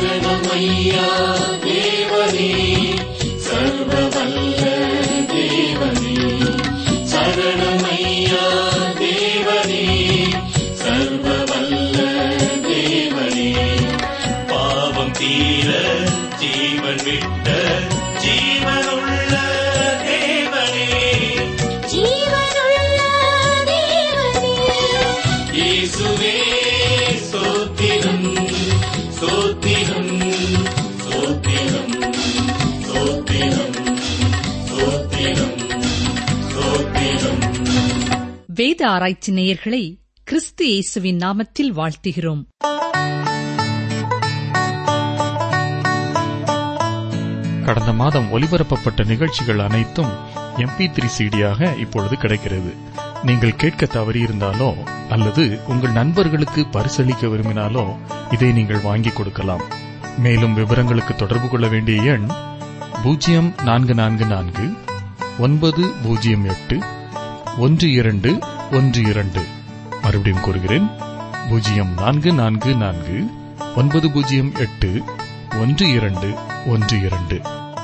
சரணமையா தேவனே சர்வவல்ல தேவனே சரணமையா தேவனே சர்வவல்ல தேவனே பாவம் தீர ஜீவன் விட்ட ஜீவனுள்ள தேவனே ஜீவனுள்ள தேவனே இயேசுவே சோத்திரம் சோத்திரம் சோத்திரம் சோத்திரம் சோத்திரம் சோத்திரம் வேத ஆராய்ச்சி நேயர்களை கிறிஸ்து இயேசுவின் நாமத்தில் வாழ்த்துகிறோம் கடந்த மாதம் ஒலிபரப்பப்பட்ட நிகழ்ச்சிகள் அனைத்தும் எம்பி த்ரீ சிடியாக இப்பொழுது கிடைக்கிறது நீங்கள் கேட்க தவறியிருந்தாலோ அல்லது உங்கள் நண்பர்களுக்கு பரிசளிக்க விரும்பினாலோ இதை நீங்கள் வாங்கிக் கொடுக்கலாம் மேலும் விவரங்களுக்கு தொடர்பு கொள்ள வேண்டிய எண் பூஜ்ஜியம் நான்கு நான்கு நான்கு ஒன்பது பூஜ்ஜியம் எட்டு ஒன்று இரண்டு ஒன்று இரண்டு மறுபடியும் கூறுகிறேன் பூஜ்ஜியம் நான்கு நான்கு நான்கு ஒன்பது பூஜ்ஜியம் எட்டு ஒன்று இரண்டு ஒன்று இரண்டு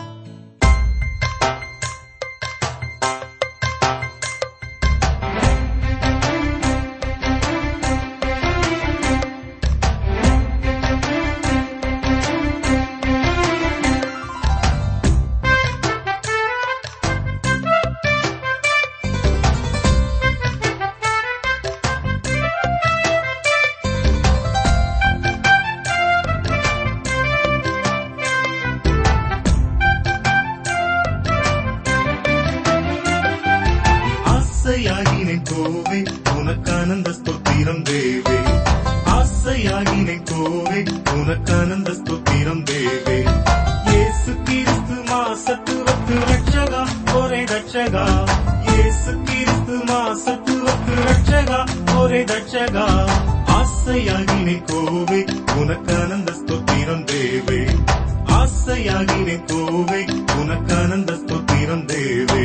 ஆசையாகினேன் கோவே உனக்கானந்த ஸ்தோத்திரம் தேவே ஆசையாகினேன் கோவே உனக்கானந்த ஸ்தோத்திரம் தேவே இயேசு கிறிஸ்து மாசத்துவத்து ரட்சகா ஒரே ரட்சகா இயேசு கிறிஸ்து மாசத்துவத்து ரட்சகா ஒரே ரட்சகா ஆசையாகினேன் கோவே உனக்கானந்த ஸ்தோத்திரம் தேவே ஆசையாகினேன் கோவே உனக்கானந்த ஸ்தோத்திரம் தேவே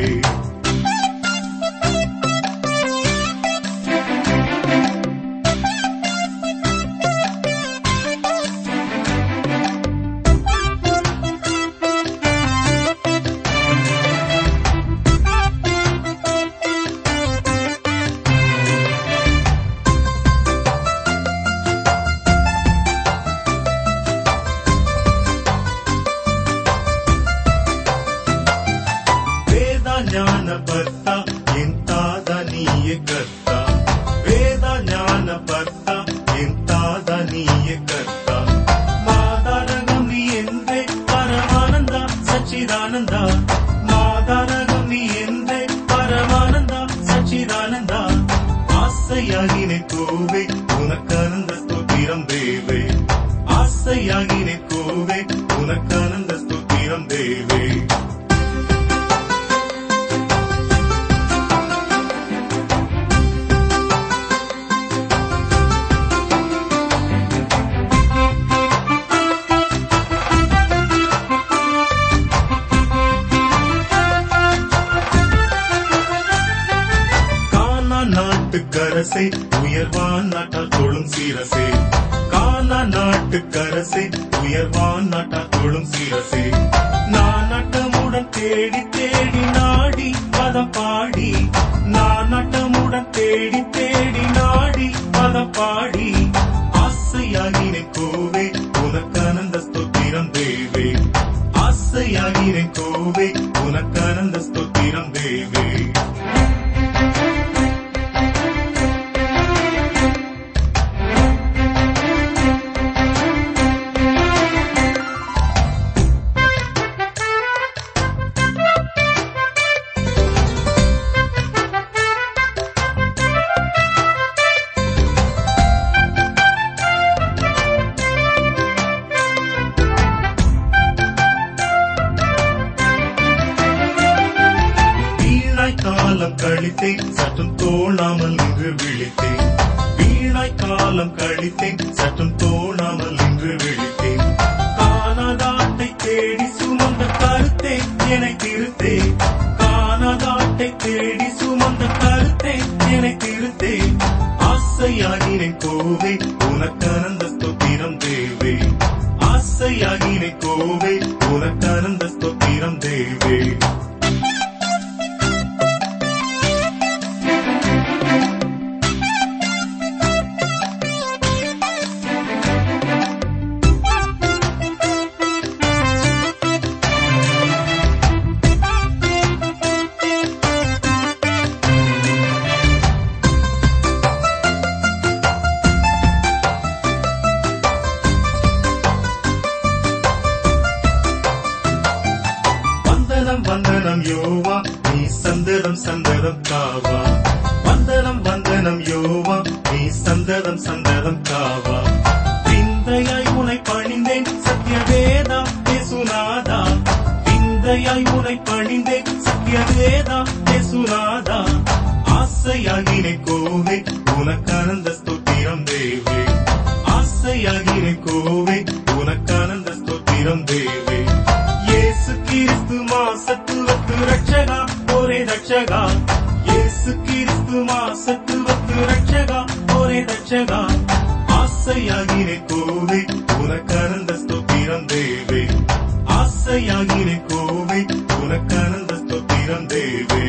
ವೇದ ಜ್ಞಾನ ಭರ್ತ ಎಂತಾದ ನೀಯೆ ಕರ್ತ ವೇದ ಜ್ಞಾನ ಭರ್ತ ಎಂತಾದ ನೀಯೆ ಕರ್ತ ಮಾದಾರಗಮಿ ಎಂದೇ ಪರಮಾನಂದ ಸಚ್ಚಿದಾನಂದ ಮಾದಾರಗಮಿ ಎಂದೇ ಪರಮಾನಂದ ಸಚ್ಚಿದಾನಂದ ஆசையாகினே கோவே உனக்கானந்த ஸ்தோத்திரம் தேவே ஆசையாகினே கோவே உனக்கானந்த ஸ்தோத்திரம் தேவே கானா நாட்டுக்கரசே உயர்வான் நாட்டால் தொழும் சீரசே கானா நாட்டுக்கரசே உயர்வான் நாட்டால் தொழும் சீரசே நான் நட்டமுடன் தேடி தேடி நாடி பதம் பாடி நான் நட்டமுடன் தேடி தேடி நாடி பதம் பாடி ஆசையாகினேன் கோவே உனக்கானந்த ஸ்தோத்திரம் தேவே ஆசையாகினேன் கோவே உனக்கானந்த ஸ்தோத்திரம் தேவே வீணாய் காலம் கழித்தேன் சற்றும் தோணாமல் இன்று விழித்தேன் வீணாய் காலம் கழித்தேன் சற்றும் தோணாமல் இன்று விழித்தேன் காணாதாட்டை தேடி சுமந்த கருத்தே என்னை திருத்தே காணாதாட்டை தேடி சுமந்த கருத்தே என்னை திருத்தே ஆசையாகினேன் கோவே உனக்கானந்த ஸ்தோத்திரம் தேவே ஆசை ஆசையாகினை கோவே உனக்கானந்த ஸ்தோத்திரம் தேவே வந்தனம் வந்தனம் யோவா நீ சந்ததம் சந்ததம் காவா வந்தனம் வந்தனம் யோவா நீ சந்ததம் சந்ததம் காவா விந்தையாய் உனை பணிந்தேன் சத்யவேதா பேசுநாதா விந்தையாய் உனை பணிந்தேன் சத்யவேதா பேசுநாதா ஆசையாகினை கோவே உனக்கானந்த ஸ்தோத்திரம் தேவே ஆசையாகினை கோவே உனக்கானந்த ஸ்தோத்திரம் தேவே இயேசு கிறிஸ்து மாசத்துவத்து ரட்சகா ஒரே ரட்சகா இயேசு கிறிஸ்து மாசத்துவத்து ரட்சகா ஒரே ரட்சகா ஆசையாகினை கோவே உனக்கானந்த ஸ்தோத்திரம் தேவே ஆசையாகினை கோவே உனக்கானந்த ஸ்தோத்திரம் தேவே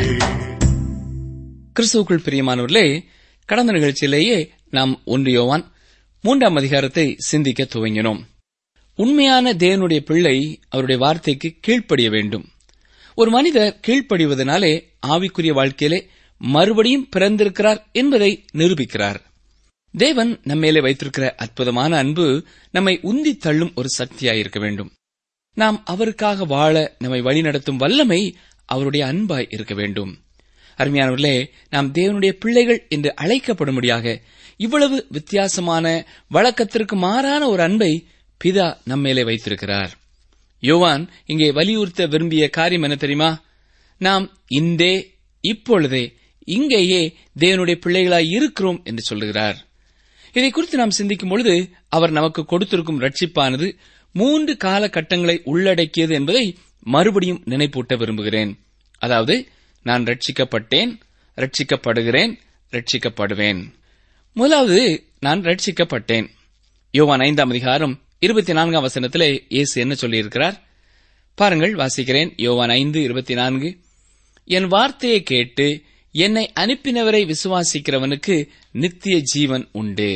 கிறிஸ்துவுக்குள் பிரியமானவர்களே கடந்த நிகழ்ச்சியிலேயே நாம் ஒன்று யோவான் மூன்றாம் அதிகாரத்தை சிந்திக்க துவங்கினோம் உண்மையான தேவனுடைய பிள்ளை அவருடைய வார்த்தைக்கு கீழ்ப்படிய வேண்டும் ஒரு மனிதர் கீழ்ப்படிவதனாலே ஆவிக்குரிய வாழ்க்கையிலே மறுபடியும் பிறந்திருக்கிறார் என்பதை நிரூபிக்கிறார் தேவன் நம்மேலே வைத்திருக்கிற அற்புதமான அன்பு நம்மை உந்தி தள்ளும் ஒரு சக்தியாயிருக்க வேண்டும் நாம் அவருக்காக வாழ நம்மை வழிநடத்தும் வல்லமை அவருடைய அன்பாய் இருக்க வேண்டும் அருமையானவர்களே நாம் தேவனுடைய பிள்ளைகள் என்று அழைக்கப்படும்படியாக இவ்வளவு வித்தியாசமான வழக்கத்திற்கு மாறான ஒரு அன்பை பிதா நம்மேலே வைத்திருக்கிறார் யோவான் இங்கே வலியுறுத்த விரும்பிய காரியம் என்ன தெரியுமா நாம் இந்தே இப்பொழுதே இங்கேயே தேவனுடைய பிள்ளைகளாய் இருக்கிறோம் என்று சொல்லுகிறார் இதை குறித்து நாம் சிந்திக்கும் பொழுது அவர் நமக்கு கொடுத்திருக்கும் ரட்சிப்பானது மூன்று காலகட்டங்களை உள்ளடக்கியது என்பதை மறுபடியும் நினைப்பூட்ட விரும்புகிறேன் அதாவது நான் ரட்சிக்கப்பட்டேன் ரட்சிக்கப்படுகிறேன் ரட்சிக்கப்படுவேன் முதலாவது நான் ரட்சிக்கப்பட்டேன் யோவான் ஐந்தாம் அதிகாரம் இருபத்தி நான்காம் வசனத்திலே இயேசு என்ன சொல்லியிருக்கிறார் பாருங்கள் வாசிக்கிறேன் யோவான் ஐந்து இருபத்தி நான்கு என் வார்த்தையை கேட்டு என்னை அனுப்பினவரை விசுவாசிக்கிறவனுக்கு நித்திய ஜீவன் உண்டு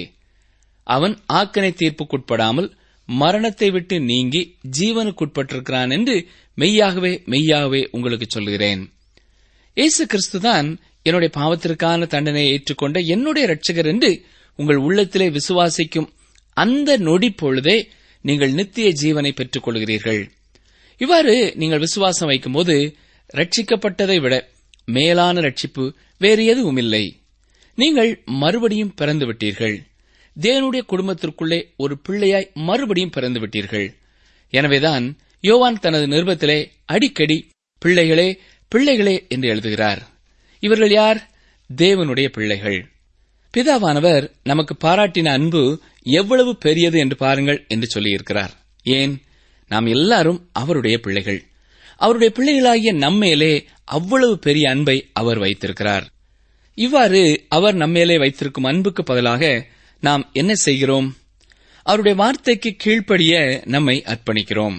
அவன் ஆக்கனை தீர்ப்புக்குட்படாமல் மரணத்தை விட்டு நீங்கி ஜீவனுக்குட்பட்டிருக்கிறான் என்று மெய்யாகவே மெய்யாகவே உங்களுக்கு சொல்கிறேன் இயேசு கிறிஸ்துதான் என்னுடைய பாவத்திற்கான தண்டனையை ஏற்றுக்கொண்ட என்னுடைய இரட்சகர் என்று உங்கள் உள்ளத்திலே விசுவாசிக்கும் அந்த நொடி பொழுதே நீங்கள் நித்திய ஜீவனை பெற்றுக் கொள்கிறீர்கள் இவ்வாறு நீங்கள் விசுவாசம் வைக்கும்போது ரட்சிக்கப்பட்டதை விட மேலான ரட்சிப்பு வேறு எதுவும் இல்லை நீங்கள் மறுபடியும் பிறந்து விட்டீர்கள் தேவனுடைய குடும்பத்திற்குள்ளே ஒரு பிள்ளையாய் மறுபடியும் பிறந்து விட்டீர்கள் எனவேதான் யோவான் தனது நிருபத்திலே அடிக்கடி பிள்ளைகளே பிள்ளைகளே என்று எழுதுகிறார் இவர்கள் யார் தேவனுடைய பிள்ளைகள் பிதாவானவர் நமக்கு பாராட்டின அன்பு எவ்வளவு பெரியது என்று பாருங்கள் என்று சொல்லியிருக்கிறார் ஏன் நாம் எல்லாரும் அவருடைய பிள்ளைகள் அவருடைய பிள்ளைகளாகிய நம்மேலே அவ்வளவு பெரிய அன்பை அவர் வைத்திருக்கிறார் இவ்வாறு அவர் நம்மேலே வைத்திருக்கும் அன்புக்கு பதிலாக நாம் என்ன செய்கிறோம் அவருடைய வார்த்தைக்கு கீழ்ப்படிய நம்மை அர்ப்பணிக்கிறோம்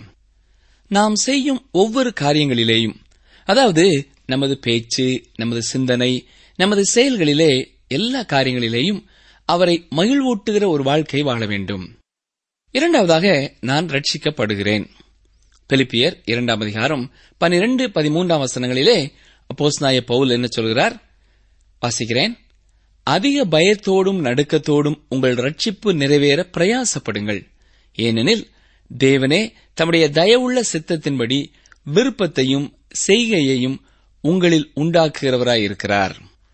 நாம் செய்யும் ஒவ்வொரு காரியங்களிலேயும் அதாவது நமது பேச்சு நமது சிந்தனை நமது செயல்களிலே எல்லா காரியங்களிலேயும் அவரை மகிழ்வூட்டுகிற ஒரு வாழ்க்கை வாழ வேண்டும் இரண்டாவதாக நான் ரட்சிக்கப்படுகிறேன் பிலிப்பியர் இரண்டாம் அதிகாரம் பனிரெண்டு பதிமூன்றாம் வசனங்களிலே அப்போஸ்நாய பவுல் என்ன சொல்கிறார் வாசிக்கிறேன் அதிக பயத்தோடும் நடுக்கத்தோடும் உங்கள் ரட்சிப்பு நிறைவேற பிரயாசப்படுங்கள் ஏனெனில் தேவனே தம்முடைய தயவுள்ள சித்தத்தின்படி விருப்பத்தையும் செய்கையையும் உங்களில் உண்டாக்குகிறவராயிருக்கிறார்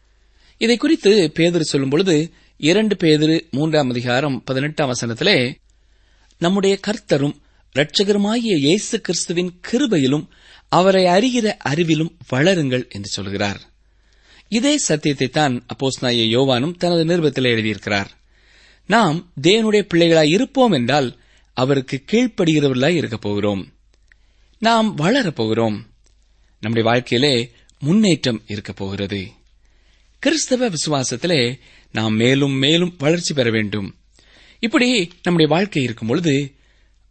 இதை குறித்து பேதர் சொல்லும் பொழுது இரண்டு பேதிரு மூன்றாம் அதிகாரம் பதினெட்டாம் வசனத்திலே நம்முடைய கர்த்தரும் இரட்சகருமாகிய இயேசு கிறிஸ்துவின் கிருபையிலும் அவரை அறிகிற அறிவிலும் வளருங்கள் என்று சொல்கிறார் இதே சத்தியத்தை தான் அப்போஸ்நாய யோவானும் தனது நிருபத்தில் எழுதியிருக்கிறார் நாம் தேவனுடைய பிள்ளைகளாய் இருப்போம் என்றால் அவருக்கு கீழ்ப்படுகிறவர்களாய் இருக்கப் போகிறோம் நாம் வளரப் போகிறோம் நம்முடைய வாழ்க்கையிலே முன்னேற்றம் இருக்கப் போகிறது கிறிஸ்தவ விசுவாசத்திலே நாம் மேலும் மேலும் வளர்ச்சி பெற வேண்டும் இப்படி நம்முடைய வாழ்க்கை இருக்கும் பொழுது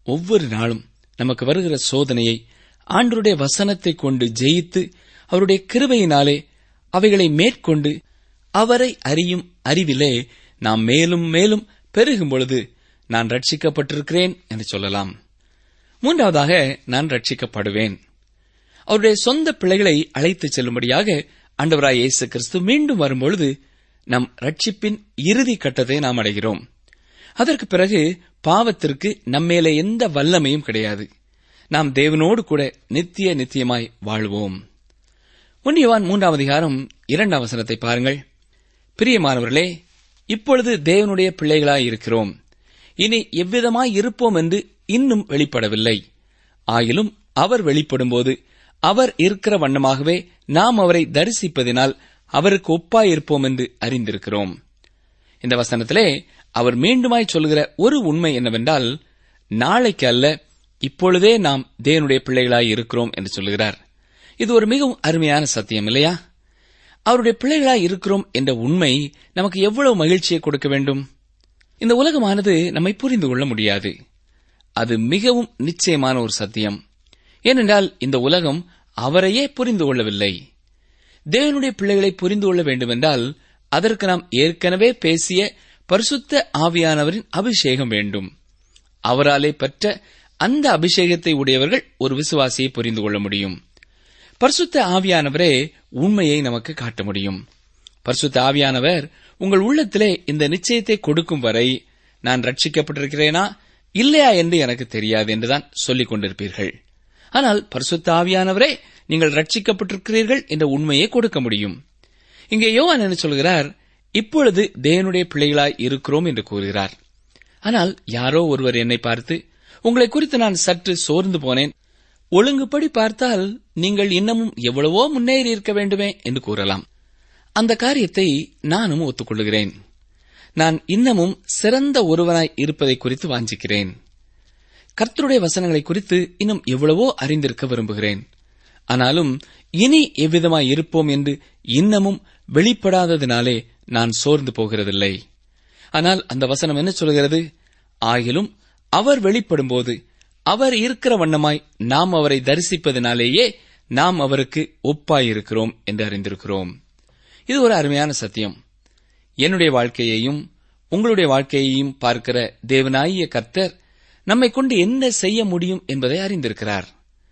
ஒவ்வொரு நாளும் நமக்கு வருகிற சோதனையை ஆண்டருடைய வசனத்தை கொண்டு ஜெயித்து அவருடைய கிருபையினாலே அவைகளை மேற்கொண்டு அவரை அறியும் அறிவிலே நாம் மேலும் மேலும் பெருகும் பொழுது நான் ரட்சிக்கப்பட்டிருக்கிறேன் என்று சொல்லலாம் மூன்றாவதாக நான் ரட்சிக்கப்படுவேன் அவருடைய சொந்த பிள்ளைகளை அழைத்துச் செல்லும்படியாக ஆண்டவராய் இயேசு கிறிஸ்து மீண்டும் வரும்பொழுது நம் ரட்சிப்பின் இறுதி கட்டத்தை நாம் அடைகிறோம் அதற்கு பிறகு பாவத்திற்கு நம்மேலே எந்த வல்லமையும் கிடையாது நாம் தேவனோடு கூட நித்திய நித்தியமாய் வாழ்வோம் ஒன்றியவான் மூன்றாம் அதிகாரம் இரண்டாம் வசனத்தை பாருங்கள் பிரியமானவர்களே இப்பொழுது தேவனுடைய பிள்ளைகளாய் இருக்கிறோம் இனி எவ்விதமாய் இருப்போம் என்று இன்னும் வெளிப்படவில்லை ஆயிலும் அவர் வெளிப்படும்போது அவர் இருக்கிற வண்ணமாகவே நாம் அவரை தரிசிப்பதினால் அவருக்கு ஒப்பாயிருப்போம் என்று அறிந்திருக்கிறோம் இந்த வசனத்திலே அவர் மீண்டுமாய் சொல்கிற ஒரு உண்மை என்னவென்றால் நாளைக்கு அல்ல இப்பொழுதே நாம் தேவனுடைய பிள்ளைகளாய் இருக்கிறோம் என்று சொல்கிறார் இது ஒரு மிகவும் அருமையான சத்தியம் இல்லையா அவருடைய பிள்ளைகளாய் இருக்கிறோம் என்ற உண்மை நமக்கு எவ்வளவு மகிழ்ச்சியை கொடுக்க வேண்டும் இந்த உலகமானது நம்மை புரிந்து கொள்ள முடியாது அது மிகவும் நிச்சயமான ஒரு சத்தியம் ஏனென்றால் இந்த உலகம் அவரையே புரிந்து கொள்ளவில்லை தேவனுடைய பிள்ளைகளை புரிந்து கொள்ள வேண்டுமென்றால் அதற்கு நாம் ஏற்கனவே பேசிய பரிசுத்த ஆவியானவரின் அபிஷேகம் வேண்டும் அவராலே பெற்ற அந்த அபிஷேகத்தை உடையவர்கள் ஒரு விசுவாசியை புரிந்து கொள்ள முடியும் பரிசுத்த ஆவியானவரே உண்மையை நமக்கு காட்ட முடியும் பரிசுத்த ஆவியானவர் உங்கள் உள்ளத்திலே இந்த நிச்சயத்தை கொடுக்கும் வரை நான் ரட்சிக்கப்பட்டிருக்கிறேனா இல்லையா என்று எனக்கு தெரியாது என்றுதான் சொல்லிக் கொண்டிருப்பீர்கள் ஆனால் பரிசுத்த ஆவியானவரே நீங்கள் ரட்சிக்கப்பட்டிருக்கிறீர்கள் என்ற உண்மையை கொடுக்க முடியும் இங்கே யோவான் என்ன சொல்கிறார் இப்பொழுது தேவனுடைய பிள்ளைகளாய் இருக்கிறோம் என்று கூறுகிறார் ஆனால் யாரோ ஒருவர் என்னை பார்த்து உங்களை குறித்து நான் சற்று சோர்ந்து போனேன் ஒழுங்குபடி பார்த்தால் நீங்கள் இன்னமும் எவ்வளவோ முன்னேறி இருக்க வேண்டுமே என்று கூறலாம் அந்த காரியத்தை நானும் ஒத்துக்கொள்கிறேன் நான் இன்னமும் சிறந்த ஒருவனாய் இருப்பதை குறித்து வாஞ்சிக்கிறேன் கர்த்தருடைய வசனங்களை குறித்து இன்னும் எவ்வளவோ அறிந்திருக்க விரும்புகிறேன் ஆனாலும் இனி எவ்விதமாய் இருப்போம் என்று இன்னமும் வெளிப்படாததினாலே நான் சோர்ந்து போகிறதில்லை ஆனால் அந்த வசனம் என்ன சொல்கிறது ஆகிலும் அவர் வெளிப்படும்போது அவர் இருக்கிற வண்ணமாய் நாம் அவரை தரிசிப்பதினாலேயே நாம் அவருக்கு ஒப்பாயிருக்கிறோம் என்று அறிந்திருக்கிறோம் இது ஒரு அருமையான சத்தியம் என்னுடைய வாழ்க்கையையும் உங்களுடைய வாழ்க்கையையும் பார்க்கிற தேவனாகிய கர்த்தர் நம்மை கொண்டு என்ன செய்ய முடியும் என்பதை அறிந்திருக்கிறார்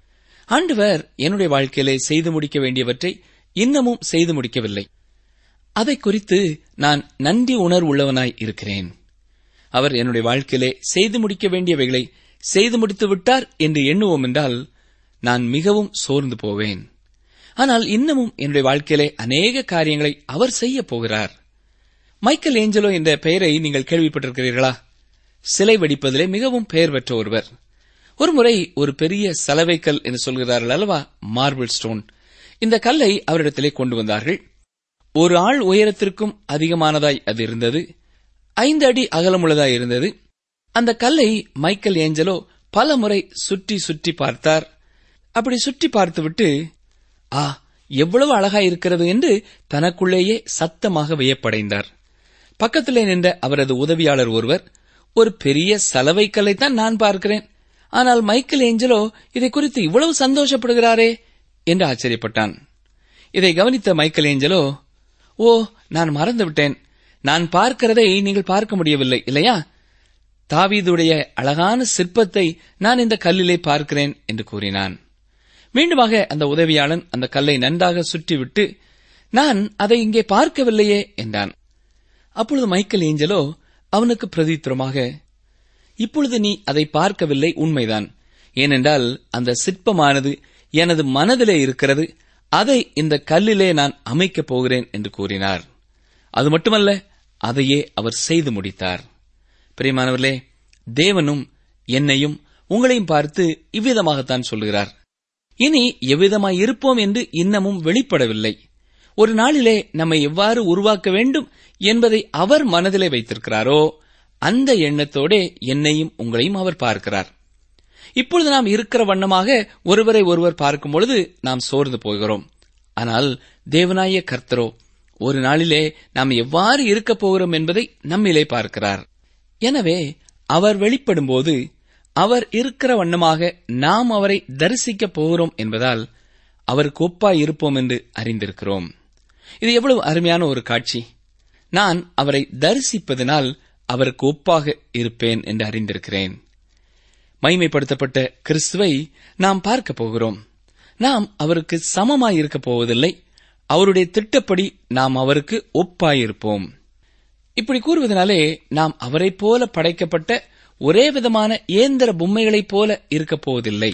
ஆண்டவர் என்னுடைய வாழ்க்கையிலே செய்து முடிக்க வேண்டியவற்றை இன்னமும் செய்து முடிக்கவில்லை அதை குறித்து நான் நன்றி உணர்வுள்ளவனாய் இருக்கிறேன் அவர் என்னுடைய வாழ்க்கையிலே செய்து முடிக்க வேண்டியவைகளை செய்து முடித்து விட்டார் என்று எண்ணுவோம் என்றால் நான் மிகவும் சோர்ந்து போவேன் ஆனால் இன்னமும் என்னுடைய வாழ்க்கையிலே அநேக காரியங்களை அவர் செய்ய போகிறார் மைக்கேல் ஏஞ்சலோ என்ற பெயரை நீங்கள் கேள்விப்பட்டிருக்கிறீர்களா சிலை வெடிப்பதிலே மிகவும் பெயர் பெற்ற ஒருவர் ஒருமுறை ஒரு பெரிய சலவைக்கல் என்று சொல்கிறார்கள் அல்லவா மார்பிள் ஸ்டோன் இந்த கல்லை அவரிடத்திலே கொண்டு வந்தார்கள் ஒரு ஆள் உயரத்திற்கும் அதிகமானதாய் அது இருந்தது ஐந்து அடி அகலமுள்ளதாய் இருந்தது அந்த கல்லை மைக்கேல் ஏஞ்சலோ பல முறை சுற்றி சுற்றி பார்த்தார் அப்படி சுற்றி பார்த்துவிட்டு ஆ எவ்வளவு அழகாய் இருக்கிறது என்று தனக்குள்ளேயே சத்தமாக வியப்படைந்தார் பக்கத்திலே நின்ற அவரது உதவியாளர் ஒருவர் ஒரு பெரிய சலவைக்கல்லைத்தான் நான் பார்க்கிறேன் ஆனால் மைக்கேல் ஏஞ்சலோ இதை குறித்து இவ்வளவு சந்தோஷப்படுகிறாரே என்று ஆச்சரியப்பட்டான் இதை கவனித்த மைக்கேல் ஏஞ்சலோ ஓ நான் மறந்துவிட்டேன் நான் பார்க்கிறதை நீங்கள் பார்க்க முடியவில்லை இல்லையா தாவீதுடைய அழகான சிற்பத்தை நான் இந்த கல்லிலே பார்க்கிறேன் என்று கூறினான் மீண்டுமாக அந்த உதவியாளன் அந்த கல்லை நன்றாக சுற்றிவிட்டு நான் அதை இங்கே பார்க்கவில்லையே என்றான் அப்பொழுது மைக்கேல் ஏஞ்சலோ அவனுக்கு பிரதித்திரமாக இப்பொழுது நீ அதை பார்க்கவில்லை உண்மைதான் ஏனென்றால் அந்த சிற்பமானது எனது மனதிலே இருக்கிறது அதை இந்த கல்லிலே நான் அமைக்கப் போகிறேன் என்று கூறினார் அது மட்டுமல்ல அதையே அவர் செய்து முடித்தார் பிரியமானவர்களே தேவனும் என்னையும் உங்களையும் பார்த்து இவ்விதமாகத்தான் சொல்லுகிறார் இனி எவ்விதமாய் இருப்போம் என்று இன்னமும் வெளிப்படவில்லை ஒரு நாளிலே நம்மை எவ்வாறு உருவாக்க வேண்டும் என்பதை அவர் மனதிலே வைத்திருக்கிறாரோ அந்த எண்ணத்தோடே என்னையும் உங்களையும் அவர் பார்க்கிறார் இப்பொழுது நாம் இருக்கிற வண்ணமாக ஒருவரை ஒருவர் பார்க்கும் பொழுது நாம் சோர்ந்து போகிறோம் ஆனால் தேவனாய கர்த்தரோ ஒரு நாளிலே நாம் எவ்வாறு இருக்கப் போகிறோம் என்பதை நம்மிலே பார்க்கிறார் எனவே அவர் வெளிப்படும்போது அவர் இருக்கிற வண்ணமாக நாம் அவரை தரிசிக்கப் போகிறோம் என்பதால் அவருக்கு ஒப்பாய் இருப்போம் என்று அறிந்திருக்கிறோம் இது எவ்வளவு அருமையான ஒரு காட்சி நான் அவரை தரிசிப்பதனால் அவருக்கு ஒப்பாக இருப்பேன் என்று அறிந்திருக்கிறேன் மைமைப்படுத்தப்பட்ட கிறிஸ்துவை நாம் பார்க்க போகிறோம் நாம் அவருக்கு சமமாய் இருக்கப் போவதில்லை அவருடைய திட்டப்படி நாம் அவருக்கு ஒப்பாயிருப்போம் இப்படி கூறுவதனாலே நாம் அவரைப் போல படைக்கப்பட்ட ஒரே விதமான இயந்திர பொம்மைகளைப் போல இருக்கப் போவதில்லை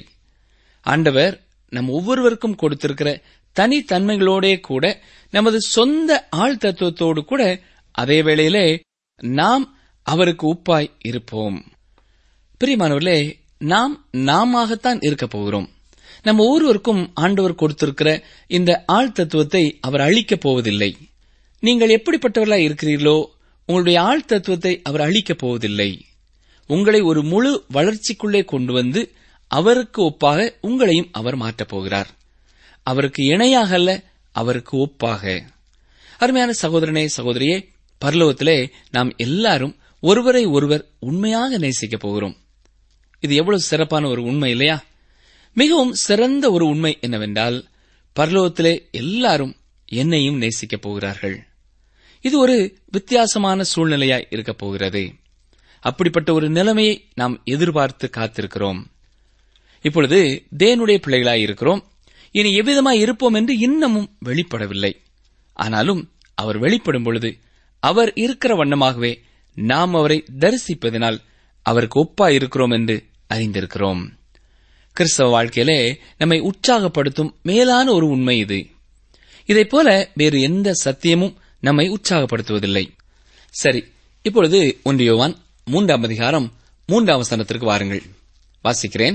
ஆண்டவர் நம் ஒவ்வொருவருக்கும் கொடுத்திருக்கிற தனித்தன்மைகளோடே கூட நமது சொந்த ஆள் தத்துவத்தோடு கூட அதே வேளையிலே நாம் அவருக்கு ஒப்பாய் இருப்போம் பிரியமானவர்களே நாம் நாமத்தான் இருக்க போகிறோம் நம்ம ஒவ்வொருவருக்கும் ஆண்டவர் கொடுத்திருக்கிற இந்த ஆள் தத்துவத்தை அவர் அழிக்கப் போவதில்லை நீங்கள் எப்படிப்பட்டவர்களாய் இருக்கிறீர்களோ உங்களுடைய ஆள் தத்துவத்தை அவர் அழிக்கப் போவதில்லை உங்களை ஒரு முழு வளர்ச்சிக்குள்ளே கொண்டு வந்து அவருக்கு ஒப்பாக உங்களையும் அவர் மாற்றப் போகிறார் அவருக்கு இணையாக அல்ல அவருக்கு ஒப்பாக அருமையான சகோதரனே சகோதரியே பரலோகத்திலே நாம் எல்லாரும் ஒருவரை ஒருவர் உண்மையாக நேசிக்கப் போகிறோம் இது எவ்வளவு சிறப்பான ஒரு உண்மை இல்லையா மிகவும் சிறந்த ஒரு உண்மை என்னவென்றால் பரலோகத்திலே எல்லாரும் என்னையும் நேசிக்கப் போகிறார்கள் இது ஒரு வித்தியாசமான சூழ்நிலையாய் இருக்கப் போகிறது அப்படிப்பட்ட ஒரு நிலைமையை நாம் எதிர்பார்த்து காத்திருக்கிறோம் இப்பொழுது தேவனுடைய பிள்ளைகளாய் இருக்கிறோம் இனி எவ்விதமாய் இருப்போம் என்று இன்னமும் வெளிப்படவில்லை ஆனாலும் அவர் வெளிப்படும் பொழுது அவர் இருக்கிற வண்ணமாகவே நாம் அவரை தரிசிப்பதனால் அவருக்கு ஒப்பா இருக்கிறோம் என்று அறிந்திருக்கிறோம் கிறிஸ்தவ வாழ்க்கையிலே நம்மை உற்சாகப்படுத்தும் மேலான ஒரு உண்மை இது இதைப் போல வேறு எந்த சத்தியமும் நம்மை உற்சாகப்படுத்துவதில்லை சரி இப்பொழுது ஒன்று யோவான் மூன்றாம் அதிகாரம் மூன்றாம் வசனத்திற்கு வாருங்கள் வாசிக்கிறேன்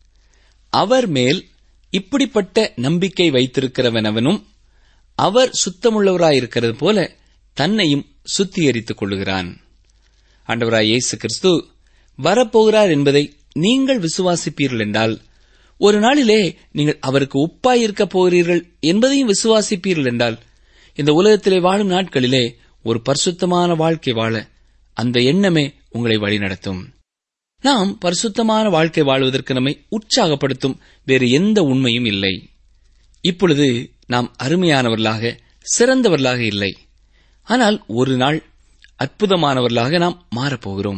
அவர் மேல் இப்படிப்பட்ட நம்பிக்கை வைத்திருக்கிறவனவனும் அவர் சுத்தமுள்ளவராயிருக்கிறது போல தன்னையும் சுத்திகரித்துக் கொள்ளுகிறான் ஆண்டவராய் இயேசு கிறிஸ்து வரப்போகிறார் என்பதை நீங்கள் விசுவாசிப்பீர்கள் என்றால் ஒரு நாளிலே நீங்கள் அவருக்கு ஒப்பாயிருக்கப் போகிறீர்கள் என்பதையும் விசுவாசிப்பீர்கள் என்றால் இந்த உலகத்திலே வாழும் நாட்களிலே ஒரு பரிசுத்தமான வாழ்க்கை வாழ அந்த எண்ணமே உங்களை வழிநடத்தும் நாம் பரிசுத்தமான வாழ்க்கை வாழ்வதற்கு நம்மை உற்சாகப்படுத்தும் வேறு எந்த உண்மையும் இல்லை இப்பொழுது நாம் அருமையானவர்களாக சிறந்தவர்களாக இல்லை ஆனால் ஒரு நாள் அற்புதமானவர்களாக நாம் மாறப்போகிறோம்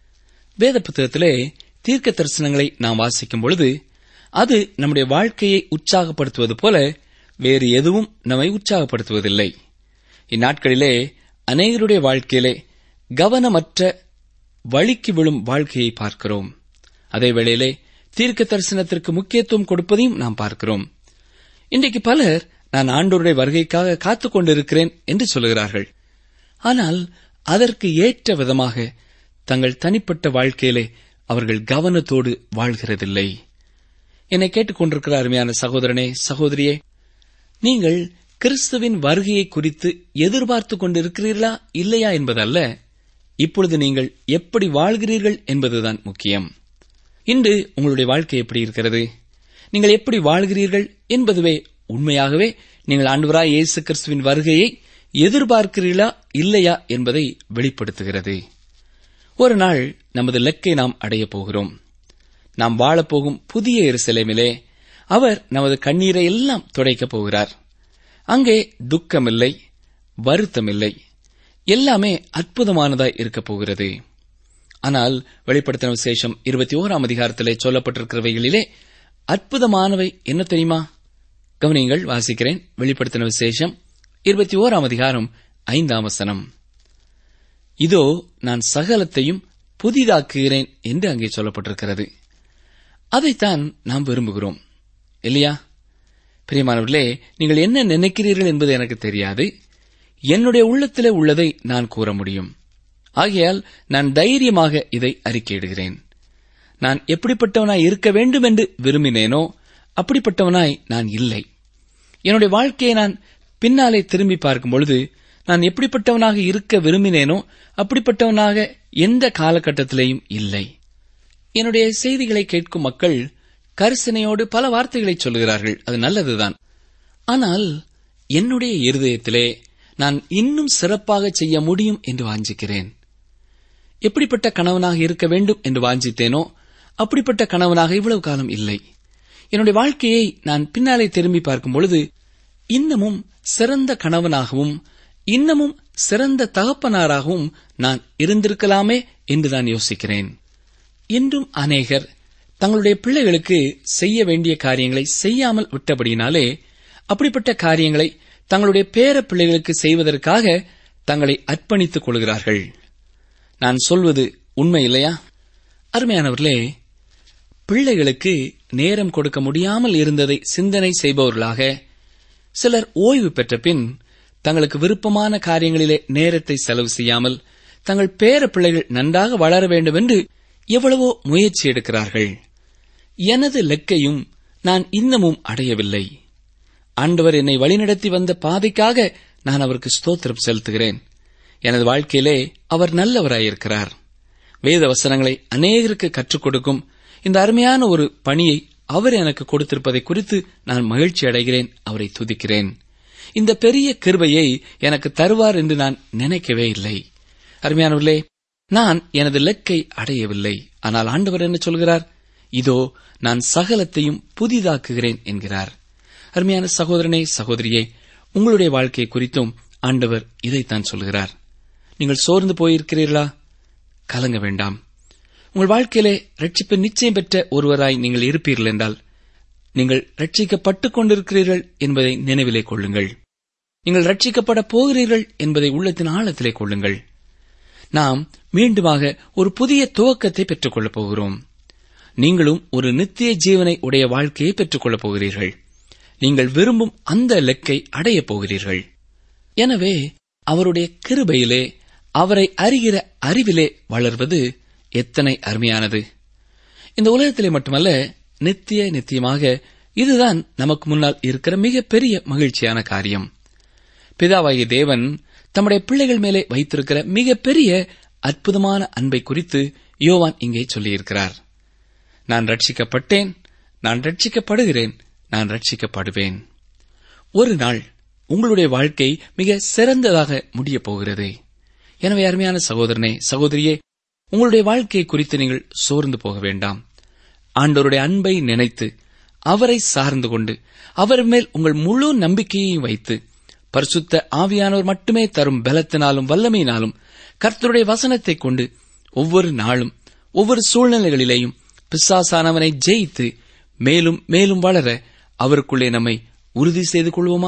வேத புத்தகத்திலே தீர்க்க தரிசனங்களை நாம் வாசிக்கும் பொழுது அது நம்முடைய வாழ்க்கையை உற்சாகப்படுத்துவது போல வேறு எதுவும் நம்மை உற்சாகப்படுத்துவதில்லை இந்நாட்களிலே அநேகருடைய வாழ்க்கையிலே கவனமற்ற வழிக்கு விழும் வாழ்க்கையை பார்க்கிறோம் அதே வேளையிலே தீர்க்க தரிசனத்திற்கு முக்கியத்துவம் கொடுப்பதையும் நாம் பார்க்கிறோம் இன்றைக்கு பலர் நான் ஆண்டோருடைய வருகைக்காக காத்துக் கொண்டிருக்கிறேன் என்று சொல்கிறார்கள் ஆனால் அதற்கு ஏற்ற விதமாக தங்கள் தனிப்பட்ட வாழ்க்கையிலே அவர்கள் கவனத்தோடு வாழ்கிறதில்லை என்னை கேட்டுக்கொண்டிருக்கிற அருமையான சகோதரனே சகோதரியே நீங்கள் கிறிஸ்துவின் வருகையை குறித்து எதிர்பார்த்துக் கொண்டிருக்கிறீர்களா இல்லையா என்பதல்ல இப்பொழுது நீங்கள் எப்படி வாழ்கிறீர்கள் என்பதுதான் முக்கியம் இன்று உங்களுடைய வாழ்க்கை எப்படி இருக்கிறது நீங்கள் எப்படி வாழ்கிறீர்கள் என்பதுவே உண்மையாகவே நீங்கள் ஆண்டவராய் இயேசு கிறிஸ்துவின் வருகையை எதிர்பார்க்கிறீர்களா இல்லையா என்பதை வெளிப்படுத்துகிறது ஒரு நாள் நமது லக்கை நாம் அடையப் போகிறோம் நாம் வாழப்போகும் புதிய எருசலேமிலே அவர் நமது கண்ணீரை எல்லாம் துடைக்கப் போகிறார் அங்கே துக்கமில்லை வருத்தமில்லை எல்லாமே அற்புதமானதாய் இருக்கப் போகிறது ஆனால் வெளிப்படுத்தின விசேஷம் இருபத்தி ஓராம் அதிகாரத்திலே சொல்லப்பட்டிருக்கிறவைகளிலே அற்புதமானவை என்ன தெரியுமா கவனியங்கள் வாசிக்கிறேன் வெளிப்படுத்தின விசேஷம் இருபத்தி ஓராம் அதிகாரம் ஐந்தாம் வசனம் இதோ நான் சகலத்தையும் புதிதாக்குகிறேன் என்று அங்கே சொல்லப்பட்டிருக்கிறது அதைத்தான் நாம் விரும்புகிறோம் இல்லையா பிரியமானவர்களே நீங்கள் என்ன நினைக்கிறீர்கள் என்பது எனக்கு தெரியாது என்னுடைய உள்ளத்திலே உள்ளதை நான் கூற முடியும் ஆகையால் நான் தைரியமாக இதை அறிக்கையிடுகிறேன் நான் எப்படிப்பட்டவனாய் இருக்க வேண்டும் என்று விரும்பினேனோ அப்படிப்பட்டவனாய் நான் இல்லை என்னுடைய வாழ்க்கையை நான் பின்னாலே திரும்பி பார்க்கும் பொழுது நான் எப்படிப்பட்டவனாக இருக்க விரும்பினேனோ அப்படிப்பட்டவனாக எந்த காலகட்டத்திலேயும் இல்லை என்னுடைய செய்திகளை கேட்கும் மக்கள் கரிசனையோடு பல வார்த்தைகளை சொல்கிறார்கள் அது நல்லதுதான் ஆனால் என்னுடைய இருதயத்திலே நான் இன்னும் சிறப்பாக செய்ய முடியும் என்று வாஞ்சிக்கிறேன் எப்படிப்பட்ட கணவனாக இருக்க வேண்டும் என்று வாஞ்சித்தேனோ அப்படிப்பட்ட கணவனாக இவ்வளவு காலம் இல்லை என்னுடைய வாழ்க்கையை நான் பின்னாலே திரும்பி பார்க்கும் பொழுது இன்னமும் சிறந்த கணவனாகவும் இன்னமும் சிறந்த தகப்பனாராகவும் நான் இருந்திருக்கலாமே என்று நான் யோசிக்கிறேன் இன்றும் அநேகர் தங்களுடைய பிள்ளைகளுக்கு செய்ய வேண்டிய காரியங்களை செய்யாமல் விட்டபடியினாலே அப்படிப்பட்ட காரியங்களை தங்களுடைய பேர பிள்ளைகளுக்கு செய்வதற்காக தங்களை அர்ப்பணித்துக் கொள்கிறார்கள் நான் சொல்வது உண்மை இல்லையா அருமையானவர்களே பிள்ளைகளுக்கு நேரம் கொடுக்க முடியாமல் இருந்ததை சிந்தனை செய்பவர்களாக சிலர் ஓய்வு பெற்ற பின் தங்களுக்கு விருப்பமான காரியங்களிலே நேரத்தை செலவு செய்யாமல் தங்கள் பேர பிள்ளைகள் நன்றாக வளர வேண்டும் என்று எவ்வளவோ முயற்சி எடுக்கிறார்கள் எனது லெக்கையும் நான் இன்னமும் அடையவில்லை ஆண்டவர் என்னை வழிநடத்தி வந்த பாதைக்காக நான் அவருக்கு ஸ்தோத்திரம் செலுத்துகிறேன் எனது வாழ்க்கையிலே அவர் நல்லவராயிருக்கிறார் வேத வசனங்களை அநேகருக்கு கற்றுக் கொடுக்கும் இந்த அருமையான ஒரு பணியை அவர் எனக்கு கொடுத்திருப்பதை குறித்து நான் மகிழ்ச்சி அடைகிறேன் அவரை துதிக்கிறேன் இந்த பெரிய கிருபையை எனக்கு தருவார் என்று நான் நினைக்கவே இல்லை அருமையானவர்களே நான் எனது லெக்கை அடையவில்லை ஆனால் ஆண்டவர் என்ன சொல்கிறார் இதோ நான் சகலத்தையும் புதிதாக்குகிறேன் என்கிறார் அருமையான சகோதரனே சகோதரியே உங்களுடைய வாழ்க்கை குறித்தும் ஆண்டவர் இதைத்தான் சொல்கிறார் நீங்கள் சோர்ந்து போயிருக்கிறீர்களா கலங்க வேண்டாம் உங்கள் வாழ்க்கையிலே ரட்சிப்பு நிச்சயம் பெற்ற ஒருவராய் நீங்கள் இருப்பீர்கள் என்றால் நீங்கள் ரட்சிக்கப்பட்டுக் கொண்டிருக்கிறீர்கள் என்பதை நினைவிலே கொள்ளுங்கள் நீங்கள் ரட்சிக்கப்பட போகிறீர்கள் என்பதை உள்ளத்தின் ஆழத்திலே கொள்ளுங்கள் நாம் மீண்டுமாக ஒரு புதிய துவக்கத்தை பெற்றுக் கொள்ளப் போகிறோம் நீங்களும் ஒரு நித்திய ஜீவனை உடைய வாழ்க்கையை பெற்றுக் கொள்ளப் போகிறீர்கள் நீங்கள் விரும்பும் அந்த லெக்கை அடையப் போகிறீர்கள் எனவே அவருடைய கிருபையிலே அவரை அறிகிற அறிவிலே வளர்வது எத்தனை அருமையானது இந்த உலகத்திலே மட்டுமல்ல நித்திய நித்தியமாக இதுதான் நமக்கு முன்னால் இருக்கிற மிகப்பெரிய மகிழ்ச்சியான காரியம் பிதாவாகிய தேவன் தம்முடைய பிள்ளைகள் மேலே வைத்திருக்கிற மிகப்பெரிய அற்புதமான அன்பை குறித்து யோவான் இங்கே சொல்லியிருக்கிறார் நான் ரட்சிக்கப்பட்டேன் நான் ரட்சிக்கப்படுகிறேன் நான் ரட்சிக்கப்படுவேன் ஒரு நாள் உங்களுடைய வாழ்க்கை மிக சிறந்ததாக முடியப் போகிறது எனவே அருமையான சகோதரனே சகோதரியே உங்களுடைய வாழ்க்கையை குறித்து நீங்கள் சோர்ந்து போக வேண்டாம் ஆண்டவருடைய அன்பை நினைத்து அவரை சார்ந்து கொண்டு அவர் மேல் உங்கள் முழு நம்பிக்கையையும் வைத்து பரிசுத்த ஆவியானவர் மட்டுமே தரும் பலத்தினாலும் வல்லமையினாலும் கர்த்தருடைய வசனத்தைக் கொண்டு ஒவ்வொரு நாளும் ஒவ்வொரு சூழ்நிலைகளிலேயும் பிசாசானவனை ஜெயித்து மேலும் மேலும் வளர அவருக்குள்ளே நம்மை உறுதி செய்து கொள்வோமா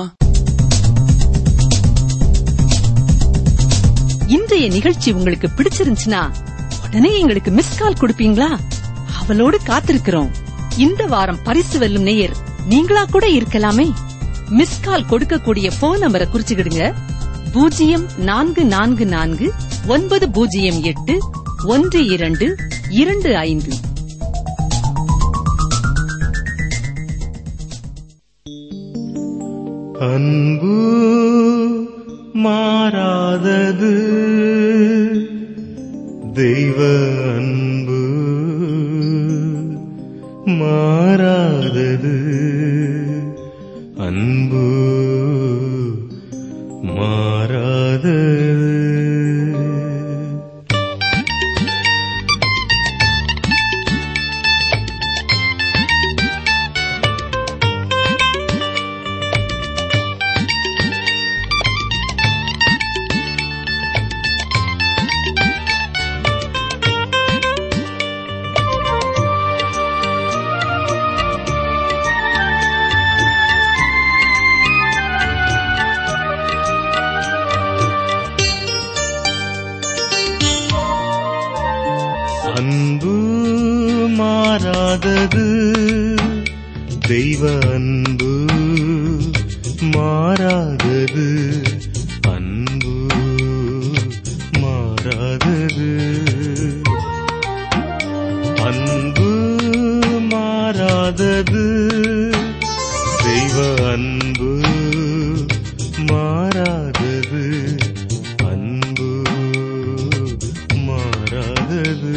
இன்றைய நிகழ்ச்சி உங்களுக்கு பிடிச்சிருந்துச்சுன்னா உடனே எங்களுக்கு மிஸ் கால் கொடுப்பீங்களா அவளோடு காத்திருக்கிறோம் இந்த வாரம் பரிசு வெல்லும் நேயர் நீங்களா கூட இருக்கலாமே மிஸ் கால் கொடுக்கக்கூடிய போன் நம்பரை குறிச்சுக்கிடுங்க பூஜ்ஜியம் நான்கு நான்கு நான்கு ஒன்பது பூஜ்ஜியம் எட்டு ஒன்று இரண்டு இரண்டு ஐந்து அன்பு மாறாதது தெய்வ அன்பு மாறாதது அன்பு மாறாதது அன்பு மாறாதது தெய்வ அன்பு மாறாதது அன்பு மாறாதது அன்பு மாறாதது தெய்வ அன்பு மாறாதது அன்பு மாறாதது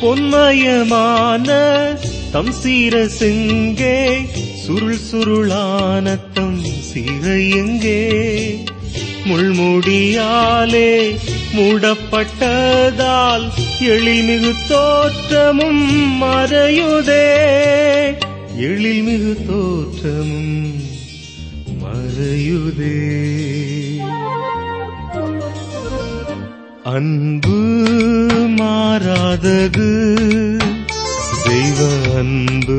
பொன்மயமான தம் சீர செங்கே சுருள் சுருளான தம் சீரை எங்கே முள்முடியாலே மூடப்பட்டதால் எழில்மிகு தோற்றமும் மறையுதே எழில்மிகு தோற்றமும் மறையுதே அன்பு மாறாதது தெய்வ அன்பு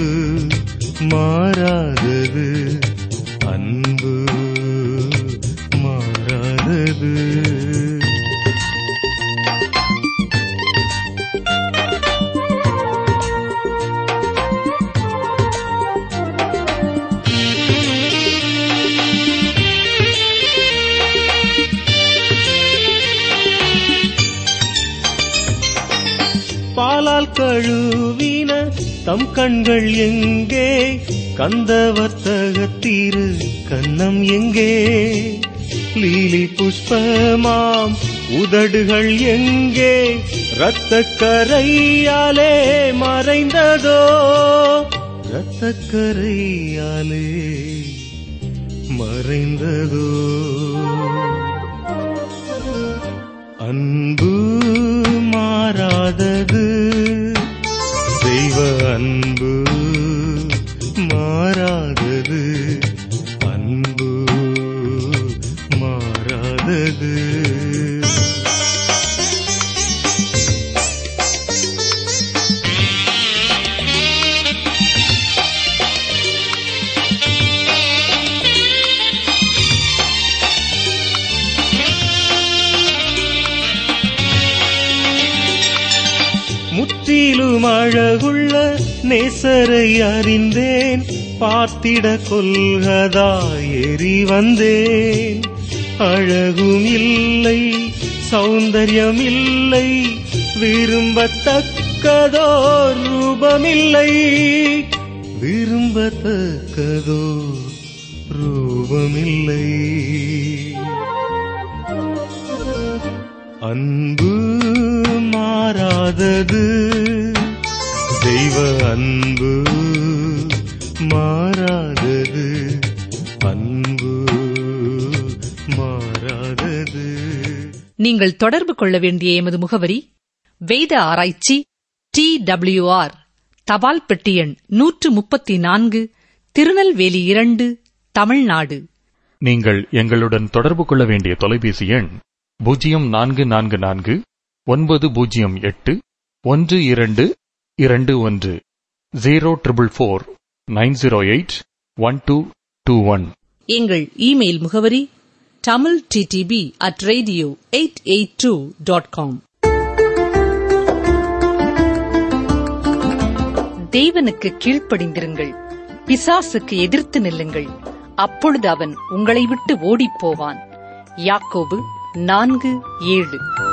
மாறாதது அன்பு மாறாதது பாலால் கழுவின தம் கண்கள் எங்கே கந்தவர்த்தகத்தீரு கன்னம் எங்கே லீலி புஷ்பமாம் உதடுகள் எங்கே இரத்தக்கரையாலே மறைந்ததோ இரத்தக்கரையாலே மறைந்ததோ அன்பு மாறாதது தெய்வ அன்பு மாறாதது அன்பு மாறாதது முற்றிலும் அழகுள்ள நேசரை அறிந்தேன் பார்த்திட கொள்கதா ஏறி வந்தேன் அழகும் இல்லை சௌந்தர்யம் இல்லை விரும்பத்தக்கதோ ரூபமில்லை விரும்பத்தக்கதோ ரூபமில்லை அன்பு மாறாதது தெய்வ அன்பு மாறாதது அன்பு மாறாதது நீங்கள் தொடர்பு கொள்ள வேண்டிய எமது முகவரி வேத ஆராய்ச்சி டி டபிள்யூஆர் தபால் பெட்டி எண் நூற்று முப்பத்தி நான்கு திருநெல்வேலி இரண்டு தமிழ்நாடு நீங்கள் எங்களுடன் தொடர்பு கொள்ள வேண்டிய தொலைபேசி எண் பூஜ்ஜியம் நான்கு நான்கு நான்கு ஒன்பது பூஜ்ஜியம் எட்டு ஒன்று இரண்டு இரண்டு ஒன்று zero triple four nine zero eight one two two one எங்கள் இமெயில் முகவரி Tamil DTP at radio eight eight two dot com தேவனுக்கு கீழ்ப்படிந்திருங்கள் பிசாசுக்கு எதிர்த்து நில்லுங்கள் அப்பொழுது அவன் உங்களை விட்டு ஓடிப் போவான் யாக்கோபு நான்கு ஏழு